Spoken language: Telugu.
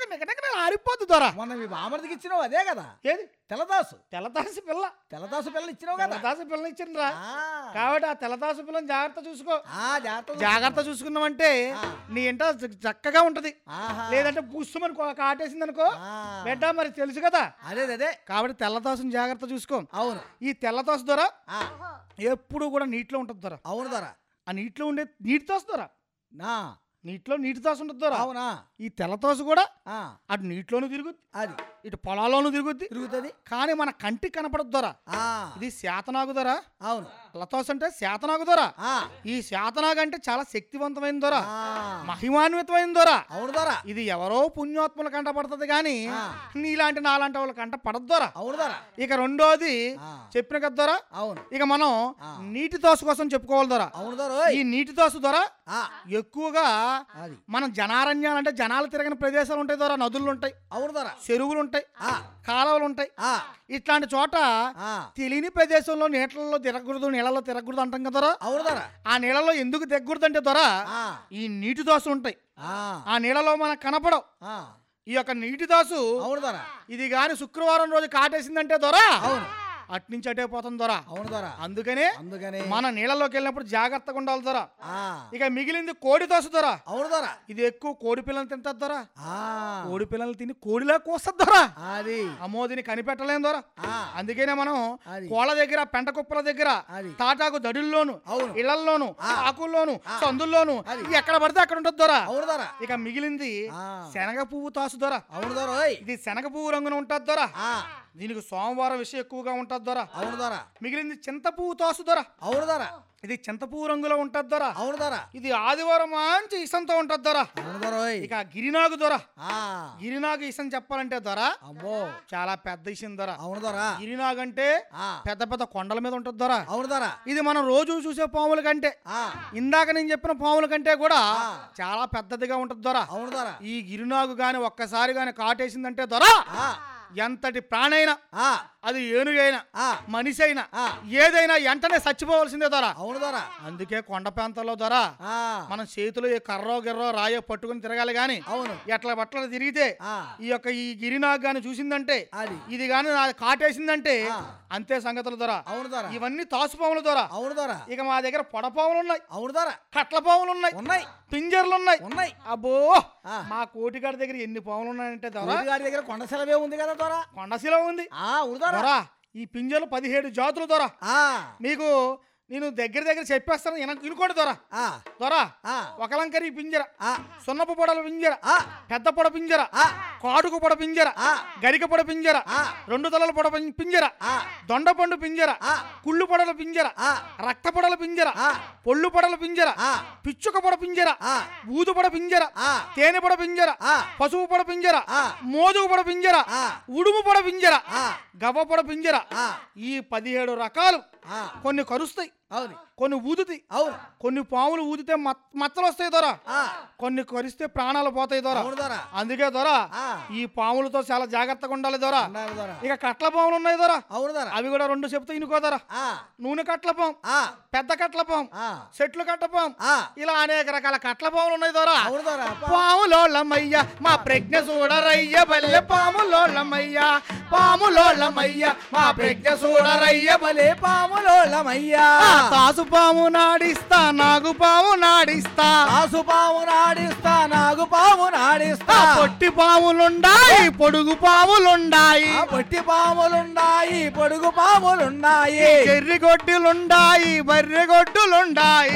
నికటకట ఆరిపోద్దు దొర మొన్న మీ బామర్దికి ఇచ్చినావు అదే కదా ఏది తెల్లదాసు తెల్లదాసి పిల్ల తెల్లదాసు పిల్లలు ఇచ్చినావు కదా తెల్లదాసి పిల్లని ఇచ్చిండ్రా ఆ. కాబట్టి ఆ తెల్లదాసు పిల్లని జాగ్రత్త చూసుకో ఆ, జాగ్రత్త జాగ్రత్త చూసుకున్నావంటే ఆ. నీ ఇంట చ- చక్కగా ఉంటది ఆహా. లేదంటే పుస్సుమని కాటేసింది అనుకో ఆ. బిడ్డ మరి తెలుసు కదా అదే అదే కాబట్టి తెల్లదోసని జాగ్రత్త చూసుకో అవును ఈ తెల్లదోస దొర ఆ, ఎప్పుడు కూడా నీటిలో ఉంటుంది దొర అవును దొర ఆ నీటిలో ఉండే నీటి దోశ దొర నా నీటిలో నీటి దోశ ఉంటుంది దొర అవునా ఈ తెల్లదోస కూడా ఆ, అటు నీటిలోనూ తిరుగుద్ది అది ఇటు పొలాల్లోనూ తిరుగుద్ది తిరుగుతుంది కానీ మన కంటికి కనపడదు దొర ఆ, ఇది శాతనాగు దొర అవును తెల్లదోస అంటే శాతనాగు దొర ఆ, ఈ శాతనాగు అంటే చాలా శక్తివంతమైన దొర ఆ, మహిమాన్వితమైన దొర అవును దొర ఇది ఎవరో పుణ్యాత్ముల కంట పడుతుంది కానీ ఆ. నీలాంటి నాలాంటి వాళ్ళ కంట పడదు దొర అవును దొర ఇక రెండోది ఆ. చెప్పిన కదా దొర అవును ఇక మనం ఆ. నీటి దోశ కోసం చెప్పుకోవాలి దొర అవును దొర ఓయ్. ఈ నీటి దోశ దొర ఆ, ఎక్కువగా అది మనం జనారణ్యాలు అంటే జనాలు తిరగని ప్రదేశాలు ఉంటాయి దొర నదులు ఉంటాయి అవును దొర చెరువులు ఉంటాయి ఆ, కాలువలు ఉంటాయి ఆ, ఇట్లాంటి చోట ఆ, తెలియని ప్రదేశంలో నీళ్ళలో తిరగకూడదు నీళ్ళలో తిరగకూడదు అంటాం కదా దొర అవును దొర ఆ నీళ్ళలో ఎందుకు దిగకూడదు అంటే దొర ఆ, ఈ నీటి దోశ ఉంటాయి ఆ, ఆ నీళ్ళలో మనకు కనపడవు ఆ, ఈ యొక్క నీటి దోసు అవును దొర ఇది గాని శుక్రవారం రోజు కాటేసిందంటే దొర అవును అట్నుంచి అటే పోతుంది దొర అవును దొర అందుకనే అందుకని మన నీళ్ళలోకి వెళ్ళినప్పుడు జాగ్రత్తగా ఉండాలి దొర ఆ, ఇక మిగిలింది కోడి దోశ దొర అవును దొర ఇది ఎక్కువ కోడి పిల్లలు తింటది దొర ఆ, కోడి పిల్లలు తిని కోడిలా కోస్తుంది దొర అది అమ్మోదిని కనిపెట్టలేం దొర ఆ, అందుకనే మనం అది. కోళ్ళ దగ్గర పెంట కుప్పల దగ్గర అది. తాటాకు దడుల్లోను అవును. ఇళ్లల్లోను ఆ. ఆకుల్లోను ఆ. సందుల్లోను అది. ఎక్కడ పడితే అక్కడ ఉంటుంది దొర అవును దొర ఇక మిగిలింది ఆ. శనగ పువ్వు తాసు దొర అవును దొర ఓయ్. ఇది శనగ పువ్వు రంగున ఉంటుంది దొర ఆ, దీనికి సోమవారం విషయం ఎక్కువగా ఉంటుంది దొర అవును దొర మిగిలింది చింత పువ్వు తోసు దొర అవును దొర ఇది చింత పువ్వు రంగులో ఉంటుంది దొర అవును దొర ఇది ఆదివారం మంచి ఇసంతో ఉంటుంది దొర అవును దొర ఓయ్. ఇక గిరినాగు దొర ఆ, గిరినాగు ఇసం చెప్పాలంటే దొర అమ్మో చాలా పెద్ద ఇసం దొర అవును దొర గిరినాగు అంటే ఆ, పెద్ద పెద్ద కొండల మీద ఉంటుంది దొర అవును దొర ఇది మనం రోజు చూసే పాముల కంటే ఆ, ఇందాక నేను చెప్పిన పాముల కంటే కూడా ఆ. చాలా పెద్దదిగా ఉంటుంది దొర అవును దొర ఈ గిరినాగు గాని ఒక్కసారి గాని కాటేసిందంటే దొర ఆ, ఎంతటి ప్రాణైనా ఆ, అది ఏనుగైనా ఆ, మనిషి అయినా ఆ. ఏదైనా వెంటనే చచ్చిపోవాల్సిందే దొర అవును దొర అందుకే కొండ ప్రాంతాల్లో దొర ఆ, మనం చేతులు ఏ కర్రో గిర్రో రాయో పట్టుకుని తిరగాలి గాని అవును ఎట్లా బట్టలు తిరిగితే ఆ, ఈ యొక్క ఈ గిరినాగ్ గాని చూసిందంటే అది ఇది గాని నా కాటేసిందంటే ఆ. అంతే సంగతులు దొర అవును దొర ఇవన్నీ తాసుపాములు దొర అవును దొర ఇక మా దగ్గర పొడపాములు ఉన్నాయి అవును దొర కట్ల పాములు ఉన్నాయి ఉన్నాయి పింజర్లు ఉన్నాయి ఉన్నాయి అబ్బో ఆ. మా కోటిగాడి దగ్గర ఎన్ని పాములు ఉన్నాయంటే దొర కోటి గారి దగ్గర కొండ సెలవే ఉంది కదా దొర కొండశిల ఉంది ఆ అవును దొర దొర ఈ పింజర్లు పదిహేడు జాతులు దొర ఆ, మీకు నేను దగ్గర దగ్గర చెప్పేస్తాను వెనక ఇనుకోండి దొర ఆ, దొర ఆ, ఒకలంకరి పింజర ఆ, సున్నపు పొడల పింజర ఆ, పెద్ద పొడ పింజర ఆ, కాటుకు పొడ పింజర ఆ, గరిక పొడ పింజర ఆ, రెండు తలల పొడ పిం- పింజర ఆ, దొండపండు పింజర ఆ, కుళ్ళు పొడల పింజర ఆ, రక్త పొడల పింజర ఆ, పొళ్ళు పొడల పింజర ఆ, పిచ్చుక పొడ పింజర ఆ, ఊదు పొడ పింజర ఆ, తేనె పొడ పింజర ఆ, పశువు పొడ పింజర ఆ, మోదుగు పొడ పింజర ఆ, ఉడుము పొడ పింజర ఆ, గవ్వ పొడ పింజర ఆ, ఈ పదిహేడు రకాలు ఆ, కొన్ని కరుస్తాయి అవును కొన్ని ఊదుతాయి అవును కొన్ని పాములు ఊదితే మత్- మచ్చలు వస్తాయి దొర ఆ, కొన్ని కరిస్తే ప్రాణాలు పోతాయి దొర అవును దొర అందుకే దొర ఆ, ఈ పాములతో చాలా జాగ్రత్తగా ఉండాలి దొర ఉండాలి దొర ఇక కట్ల పాములు ఉన్నాయి దొర అవును దొర అవి కూడా రెండు చెప్తే ఇనుకో దొర ఆ, నూనె కట్ల పాము ఆ, పెద్ద కట్ల పాము ఆ, చెట్లు కట్ట పాము ఆ, ఇలా అనేక రకాల కట్ల పాములు ఉన్నాయి దొర అవును దొర పాములోళ్ళమయ్య మా ప్రజ్ఞ చూడరయ్య బల్లె పాములోళ్ళమయ్య పాములోళ్ళమయ్య మా ప్రజ్ఞ చూడరయ్య భలే పాములోళ్ళమయ్యా ఆ తాసు పాము నాడిస్తా నాగు పాము నాడిస్తా ఆసు పాము నాడిస్తా నాగు పాము నాడిస్తా ఆ పొట్టి పాములుండాయి పొడుగు పాములుండాయి ఆ పొట్టి పాములున్నాయి పొడుగు పాములున్నాయి చెర్రి గొడ్డులుండాయి బర్రె గొడ్డులుండాయి